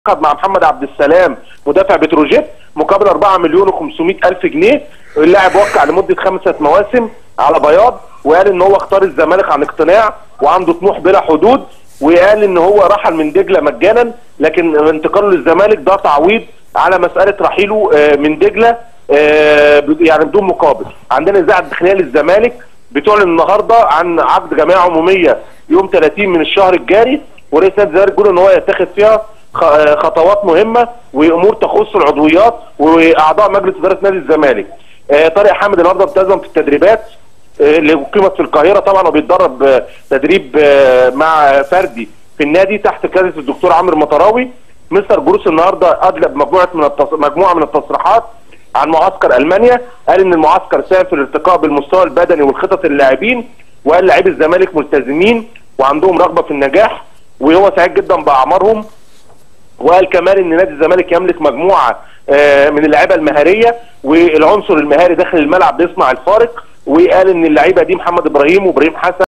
عقد مع محمد عبد السلام مدافع بتروجيت مقابل 4 مليون و500 الف جنيه اللاعب وقع لمده خمسه مواسم على بياض وقال ان هو اختار الزمالك عن اقتناع وعنده طموح بلا حدود وقال ان هو رحل من دجله مجانا لكن انتقاله للزمالك ده تعويض على مساله رحيله آه، من دجله آه، يعني بدون مقابل عندنا اذاعه الداخليه للزمالك بتعلن النهارده عن عقد جمعيه عموميه يوم 30 من الشهر الجاري ورئيس نادي الزمالك بيقول ان هو يتخذ فيها خ- آه، خطوات مهمه وامور تخص العضويات واعضاء مجلس اداره نادي الزمالك. آه، طارق حامد النهارده التزم في التدريبات آه، اللي اقيمت في القاهره طبعا وبيتدرب آه، تدريب آه، مع فردي في النادي تحت قياده الدكتور عمرو مطراوي. مستر جروس النهارده ادلى بمجموعه من التص... مجموعه من التصريحات عن معسكر المانيا قال ان المعسكر ساهم في الارتقاء بالمستوى البدني والخطط اللاعبين وقال لاعبي الزمالك ملتزمين وعندهم رغبه في النجاح وهو سعيد جدا باعمارهم وقال كمان ان نادي الزمالك يملك مجموعه آه، من اللعيبه المهاريه والعنصر المهاري داخل الملعب بيصنع الفارق وقال ان اللعيبه دي محمد ابراهيم وابراهيم حسن